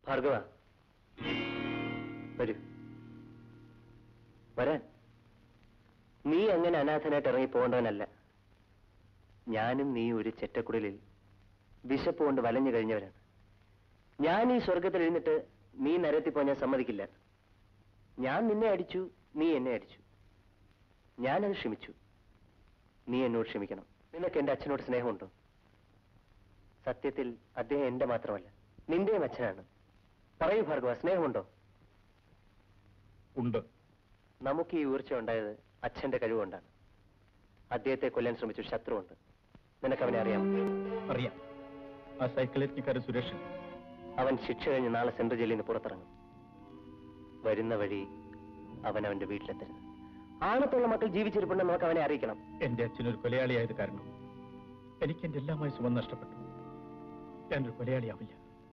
ഭാർഗവ വരൂ വരാൻ നീ അങ്ങനെ അനാഥനായിട്ട് ഇറങ്ങി പോകേണ്ടവനല്ല ഞാനും നീ ഒരു ചെറ്റക്കുടലിൽ വിശപ്പ് കൊണ്ട് വലഞ്ഞു കഴിഞ്ഞവരാണ് ഞാൻ ഈ സ്വർഗത്തിൽ ഇരുന്നിട്ട് നീ നരത്തിൽ പോകാൻ ഞാൻ സമ്മതിക്കില്ല ഞാൻ നിന്നെ അടിച്ചു നീ എന്നെ അടിച്ചു ഞാനത് ക്ഷമിച്ചു നീ എന്നോട് ക്ഷമിക്കണം നിനക്ക് എന്റെ അച്ഛനോട് സ്നേഹമുണ്ടോ സത്യത്തിൽ അദ്ദേഹം എന്റെ മാത്രമല്ല നിന്റെയും അച്ഛനാണ് പറയൂ ഭാർഗവ സ്നേഹമുണ്ടോ ഉണ്ട് നമുക്ക് ഈ ഊർച്ച ഉണ്ടായത് അച്ഛന്റെ കഴിവുകൊണ്ടാണ് അദ്ദേഹത്തെ കൊല്ലാൻ ശ്രമിച്ച ഒരു ശത്രുവുണ്ട് നിനക്ക് അവനെ അറിയാം അറിയാം ആ സൈക്കിളേറ്റിക്കാരൻ സുരേഷൻ അവൻ ശിക്ഷ കഴിഞ്ഞ് നാളെ സെൻട്രൽ ജയിലിൽ നിന്ന് പുറത്തിറങ്ങും വരുന്ന വഴി അവൻ അവന്റെ വീട്ടിലെത്തരുത് ആണത്തുള്ള മക്കൾ ജീവിച്ചിരിപ്പുണ്ടെന്ന് നമുക്ക് അവനെ അറിയിക്കണം എന്റെ അച്ഛനൊരു കൊലയാളിയായത് കാരണം എനിക്ക് എന്റെ എല്ലാമായി സുഖം നഷ്ടപ്പെട്ടു ഞാനൊരു കൊലയാളിയാവില്ല